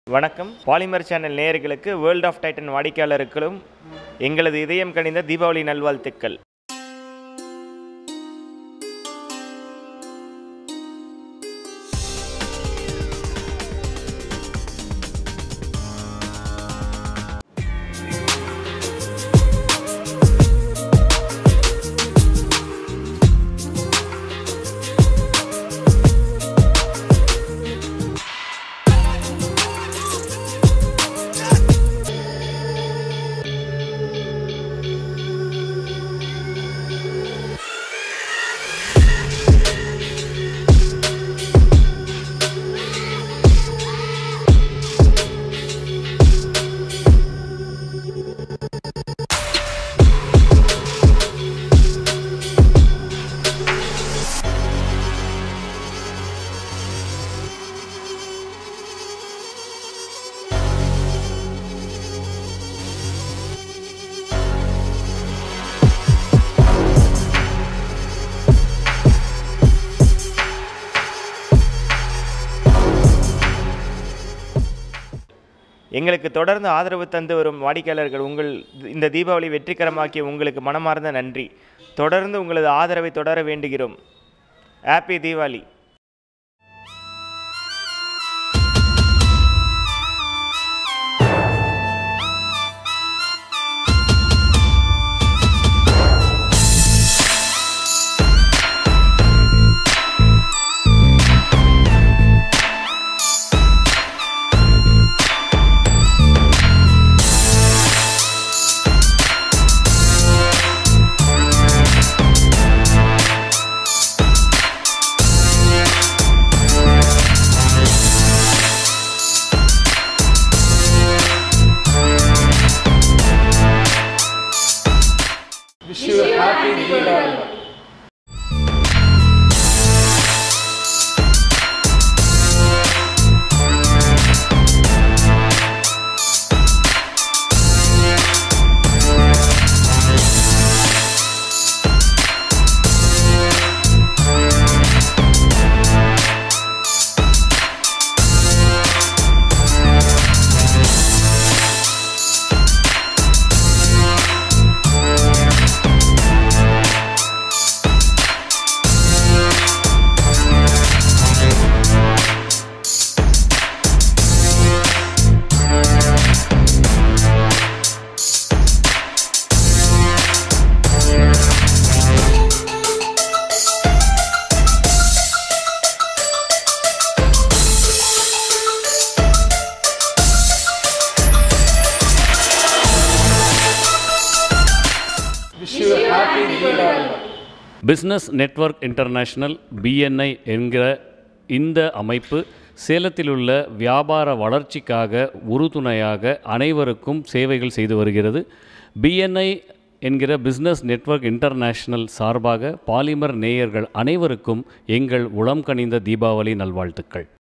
வணக்கம் பாலிமர் சேனல் நேயர்களுக்கு world of Titan வாடிக்கையாளர்களும் எங்களது இதயம் கனிந்த தீபாவளி நல்வாழ்த்துக்கள் எங்களுக்கு தொடர்ந்து ஆதரவு தந்து வரும் வாடிக்கையாளர்கள் உங்கள் இந்த தீபாவளி வெற்றிகரமாக்கிய உங்களுக்கு மனமார்ந்த நன்றி தொடர்ந்து உங்களது ஆதரவை தொடர வேண்டுகிறோம் happy Deepavali Wish you a happy Diwali. Wish you a happy Diwali. Business network international BNI என்கிற இந்த அமைப்பு சேலத்தில் உள்ள வியாபார வளர்ச்சிக்காக உறுதுணையாக அனைவருக்கும் சேவைகள் செய்து வருகிறது பிஎன்ஐ என்கிற பிஸ்னஸ் நெட்வொர்க் இன்டர்நேஷனல் சார்பாக பாலிமர் நேயர்கள் அனைவருக்கும் எங்கள் உளம் கனிந்த தீபாவளி நல்வாழ்த்துக்கள்